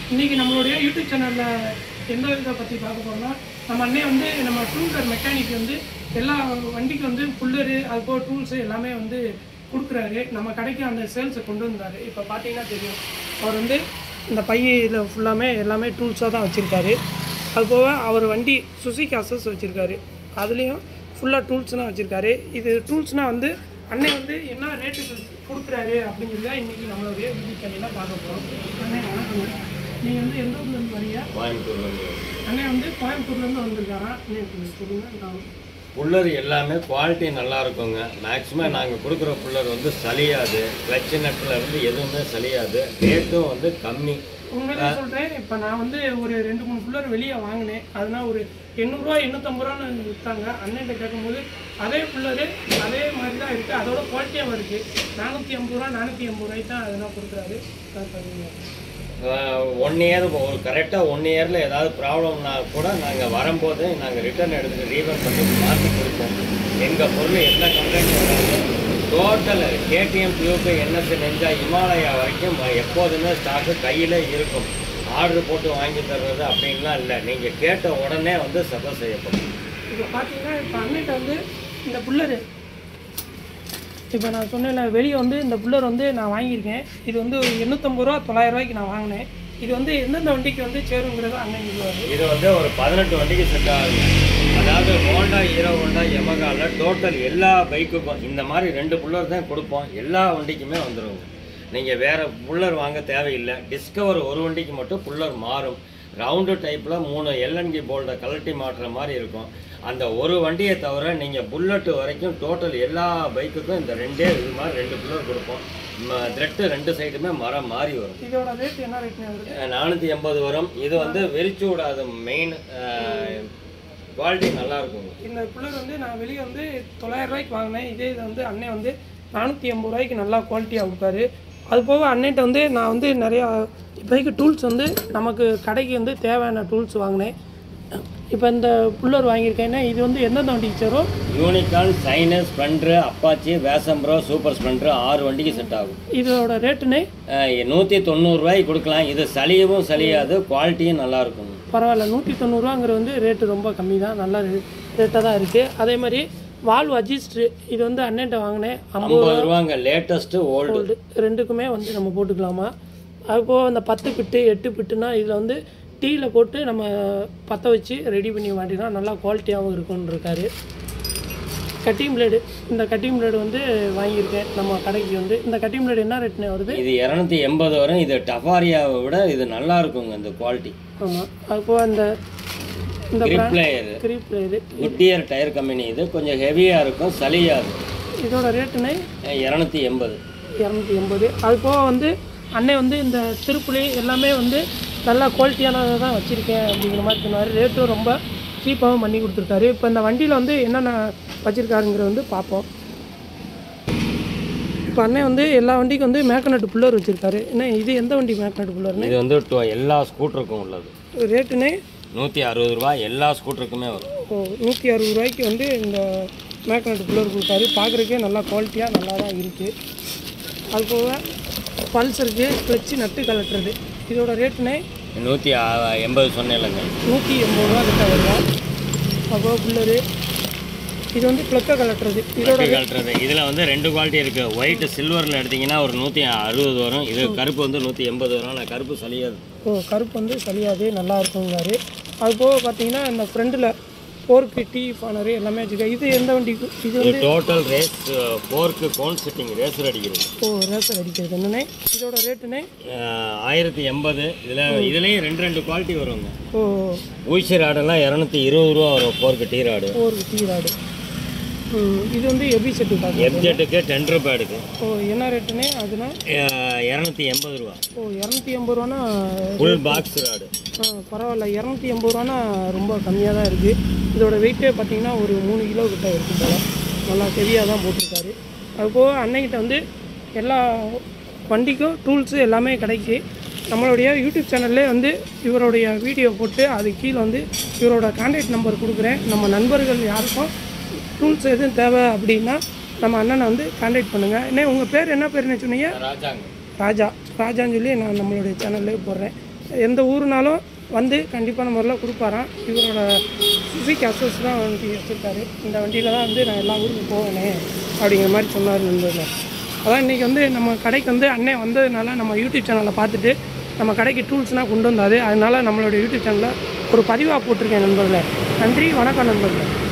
இன்றைக்கி நம்மளுடைய யூடியூப் சேனலில் எந்த இதை பற்றி பார்க்க போகிறோம்னா நம்ம அண்ணே வந்து நம்ம டூல்கர் மெக்கானிக் வந்து எல்லா வண்டிக்கு வந்து புல்லரு அது போக டூல்ஸு எல்லாமே வந்து கொடுக்குறாரு நம்ம கடைக்கு அந்த சேல்ஸை கொண்டு வந்தார் இப்போ பார்த்தீங்கன்னா தெரியும் அவர் வந்து இந்த பையில் ஃபுல்லாமே எல்லாமே டூல்ஸாக தான் வச்சுருக்காரு அது போக அவர் வண்டி சுசுகி அசஸ் வச்சுருக்காரு அதுலேயும் ஃபுல்லாக டூல்ஸ்லாம் வச்சுருக்காரு இது டூல்ஸ்னால் வந்து அண்ணன் வந்து என்ன ரேட்டுக்கு கொடுக்குறாரு அப்படிங்கிறத இன்றைக்கி நம்மளுடைய வீடியோ சேனலில் பார்க்க போகிறோம் அண்ணன் வணக்கம் நீங்கள் வந்து எந்த ஊர்லேருந்து வரீங்க கோயம்புத்தூர்லேருந்து அண்ணன் வந்து கோயம்புத்தூர்லேருந்து வந்திருக்காரா அண்ணன் கொஞ்சம் சொல்லுங்கள் நான் புல்லர் எல்லாமே குவாலிட்டி நல்லா இருக்குங்க மேக்ஸிமம் நாங்கள் கொடுக்குற புல்லர் வந்து சலியாது கிளச் நட்டில் இருந்து எதுவுமே சலியாது ரேட்டும் வந்து கம்மி உண்மையிலே சொல்கிறேன் இப்போ நான் வந்து ஒரு ரெண்டு மூணு ஃபுல்லர் வெளியே வாங்கினேன் அதனால் ஒரு எண்ணூறுரூவா எண்ணூற்றம்பது ரூபான்னு விற்றாங்க அண்ணன்ட்ட கேட்கும்போது அதே ஃபுல்லரு அதே மாதிரி தான் இருக்குது அதோட குவாலிட்டியாகவும் இருக்குது நானூற்றி ஐம்பது ரூபா நானூற்றி ஐம்பது ரூபாய்க்கு தான் அதெல்லாம் கொடுக்குறாரு நான் சொல்லுங்க. ஒன் இயர் ஒரு கரெக்டாக ஒன் இயரில் ஏதாவது ப்ராப்ளம்னா கூட நாங்கள் வரும்போது நாங்கள் ரிட்டர்ன் எடுத்துட்டு ரீவன் பண்ணி மாற்றி கொடுப்போம் எங்கள் பொருள் எந்த கம்ப்ளைண்ட் வராது டோட்டல் கேடிஎம் டியூப்பு என்எஸ் நெஞ்சா இமாலயா வரைக்கும் எப்போதுமே ஸ்டாக்கு கையில் இருக்கும் ஆர்டர் போட்டு வாங்கி தர்றது அப்படின்லாம் இல்லை நீங்கள் கேட்ட உடனே வந்து சபை செய்யப்படும் இப்போ பார்த்தீங்கன்னா இப்போ அண்ணன்ட்ட வந்து இந்த புல்லரு இப்போ நான் சொன்னேன்ல வெளியே வந்து இந்த புல்லர் வந்து நான் வாங்கியிருக்கேன் இது வந்து ஒரு எண்ணூற்றம்பது ரூபா தொள்ளாயிரம் ரூபாய்க்கு நான் வாங்கினேன் இது வந்து எந்தெந்த வண்டிக்கு வந்து சேருங்கிறது அண்ணன் சொல்லுவார் இது வந்து ஒரு பதினெட்டு வண்டிக்கு செட் ஆகுங்க அதாவது ஹோண்டா ஹீரோ ஹோண்டா எமகால டோட்டல் எல்லா பைக்குக்கும் இந்த மாதிரி ரெண்டு புல்லர் தான் கொடுப்போம் எல்லா வண்டிக்குமே வந்துருங்க நீங்கள் வேற புல்லர் வாங்க தேவையில்லை டிஸ்கவர் ஒரு வண்டிக்கு மட்டும் புல்லர் மாறும் ரவுண்டு டைப்பில் மூணு எல்என்கி போல்டை கலட்டி மாட்டுற மாதிரி இருக்கும் அந்த ஒரு வண்டியை தவிர நீங்கள் புல்லட்டு வரைக்கும் டோட்டல் எல்லா பைக்குக்கும் இந்த ரெண்டே இது மாதிரி ரெண்டு புல்லர் கொடுப்போம் த்ரெட்டு ரெண்டு சைடுமே மரம் மாறி வரும் இதோட ரேட் என்ன ரேட்னு வருது நானூற்றி எண்பது வரும் இது வந்து வெறிச்சு விடாத மெயின் குவாலிட்டி நல்லா இருக்குங்க இந்த புல்லர் வந்து நான் வெளியே வந்து தொள்ளாயிரம் ரூபாய்க்கு வாங்கினேன் இதே இது வந்து அண்ணன் வந்து நானூற்றி எண்பது ரூபாய்க்கு நல்லா குவாலிட்டியாக கொடுப்பாரு அது போக அண்ணன்ட்ட வந்து நான் வந்து நிறையா இப்போதைக்கு டூல்ஸ் வந்து நமக்கு கடைக்கு வந்து தேவையான டூல்ஸ் வாங்கினேன் இப்போ இந்த புல்லர் வாங்கியிருக்கேன்னா இது வந்து எந்தெந்த வண்டிக்கு சேரும் யூனிகான் சைனஸ் ஸ்ப்ளெண்டரு அப்பாச்சி வேசம்ப்ரோ சூப்பர் ஸ்ப்ளெண்டர் ஆறு வண்டிக்கு செட் ஆகும் இதோட ரேட்டுனே நூற்றி தொண்ணூறுரூவாய்க்கு கொடுக்கலாம் இது சலியவும் சலியாது குவாலிட்டியும் நல்லா இருக்கும் பரவாயில்ல நூற்றி தொண்ணூறுவாங்கிறது வந்து ரேட்டு ரொம்ப கம்மி தான் நல்ல ரேட்டாக தான் இருக்குது அதே மாதிரி வால்வ் அட்ஜிஸ்ட்ரு இது வந்து அண்ணன்ட்ட வாங்கினேன் ஐம்பது ஐம்பது ரூபாங்க லேட்டஸ்ட்டு ஓல்டு கோல்டு ரெண்டுக்குமே வந்து நம்ம போட்டுக்கலாமா அதுபோக இந்த பத்து பிட்டு எட்டு பிட்டுனா இதில் வந்து டீயில் போட்டு நம்ம பற்ற வச்சு ரெடி பண்ணி மாட்டினா நல்லா குவாலிட்டியாகவும் இருக்கும்னு இருக்காரு கட்டிங் பிளேடு இந்த கட்டிங் பிளேடு வந்து வாங்கியிருக்கேன் நம்ம கடைக்கு வந்து இந்த கட்டிங் பிளேடு என்ன ரேட்னு வருது இது இரநூத்தி எண்பது வரும் இது டஃபாரியாவை விட இது நல்லா இருக்குங்க இந்த குவாலிட்டி ஆமாம் அதுபோக இந்த இந்த கிரிப் பிளேயர் grip blade Goodyear tyre company இது கொஞ்சம் ஹெவியாக இருக்கும் சலியாது இதோட ரேட்டுனே இரநூத்தி எண்பது இரநூத்தி எண்பது அது போக வந்து அண்ணன் வந்து இந்த திருப்புளி எல்லாமே வந்து நல்லா குவாலிட்டியானதை தான் வச்சுருக்கேன் அப்படிங்கிற மாதிரி சொன்னார் ரேட்டும் ரொம்ப சீப்பாகவும் பண்ணி கொடுத்துருக்காரு இப்போ இந்த வண்டியில் வந்து என்னென்ன வச்சுருக்காருங்கிறத வந்து பார்ப்போம் இப்போ அண்ணன் வந்து எல்லா வண்டிக்கும் வந்து மேக்கனட்டு புல்லர் வச்சுருக்காரு என்ன இது எந்த வண்டி மேக்கனட்டு புல்லர்னு இது வந்து டொ- எல்லா ஸ்கூட்டருக்கும் உள்ளது ரேட்டுனே நூற்றி அறுபது ரூபாய் எல்லா ஸ்கூட்டருக்குமே வரும் ஓ நூற்றி அறுபது ரூபாய்க்கு வந்து இந்த மேக்கனட்டு புல்லர் கொடுத்தாரு பார்க்குறக்கே நல்லா குவாலிட்டியாக நல்லா தான் இருக்குது அது போக பல்சருக்கு வச்சு நட்டு கலட்டுறது இதோட ரேட்டுனே நூற்றி எண்பது சொன்னேன்லங்க நூற்றி எண்பது ரூபா கிட்ட வருவோம் அப்புறம் புல்லரு இது வந்து ப்ளக்கை கலட்டுறது இதோட கட்டு கழட்டுறது இதில் வந்து ரெண்டு குவாலிட்டி இருக்குது ஒயிட் சில்வரில் எடுத்தீங்கன்னா ஒரு நூற்றி அறுபது வரும் இது கருப்பு வந்து நூற்றி எண்பது வரும் ஆனால் கருப்பு சலியாது ஓ கருப்பு வந்து சரியாது நல்லா இருக்குங்காரு அது போக பார்த்தீங்கன்னா இந்த ஃப்ரண்டில் போர்க்கு டீ ஃபானரு எல்லாமே வச்சுருக்கேன் இது எந்த வண்டிக்கு இது இது வந்து total race fork cone setting racer அடிக்கிறது ஓ ரேசர் அடிக்கிறது என்னண்ணே இதோட ரேட்டுனே அஹ், ஆயிரத்தி எண்பது இதில் இதுலேயும் ரெண்டு ரெண்டு குவாலிட்டி வருங்க ஓ ஊசி ராடெல்லாம் இரநூத்தி இருபது ரூபா வரும் fork T rod fork T rod ம் இது வந்து எபி செட்டு பார்க்க எப்ஜெட்டுக்கு டென் ரூபாய்க்கு ஓ என்ன ரேட்டுனே அதுனா இரநூத்தி எண்பது ரூபா ஓ இரநூத்தி எண்பது ரூபானா ஃபுல் பாக்ஸ் ராடு ஆ பரவாயில்ல இரநூத்தி எண்பது ரூபானா ரொம்ப கம்மியாக தான் இருக்குது இதோட வெயிட்டே பார்த்தீங்கன்னா ஒரு மூணு கிலோ கிட்ட இருக்குது போல நல்லா ஹெவியாக தான் போட்டிருக்காரு அது போக அன்னைக்கிட்ட வந்து எல்லா வண்டிக்கும் டூல்ஸு எல்லாமே கிடைக்கு நம்மளுடைய யூடியூப் சேனல்லே வந்து இவருடைய வீடியோ போட்டு அது கீழே வந்து இவரோட கான்டாக்ட் நம்பர் கொடுக்குறேன் நம்ம நண்பர்கள் யாருக்கும் டூல்ஸ் எதுவும் தேவை அப்படின்னா நம்ம அண்ணனை வந்து கான்டாக்ட் பண்ணுங்கள் என்ன உங்கள் பேர் என்ன பேருன்னு சொன்னீங்க ராஜாங்க ராஜா ராஜான்னு சொல்லி நான் நம்மளுடைய சேனல்லே போடுறேன் எந்த ஊருனாலும் வந்து கண்டிப்பான முறையில் கொடுப்பாராம் இவரோட சுசுகி அசஸ் தான் வண்டி வச்சுருக்காரு இந்த வண்டியில் தான் வந்து நான் எல்லா ஊருக்கும் போவேனே அப்படிங்கிற மாதிரி சொன்னார் நண்பர்கள் அதான் இன்றைக்கி வந்து நம்ம கடைக்கு வந்து அண்ணன் வந்ததுனால நம்ம யூடியூப் சேனலை பார்த்துட்டு நம்ம கடைக்கு டூல்ஸ்னால் கொண்டு வந்தாரு அதனால நம்மளோட யூடியூப் சேனலில் ஒரு பதிவாக போட்டிருக்கேன் நண்பர்களே நன்றி வணக்கம் நண்பர்களே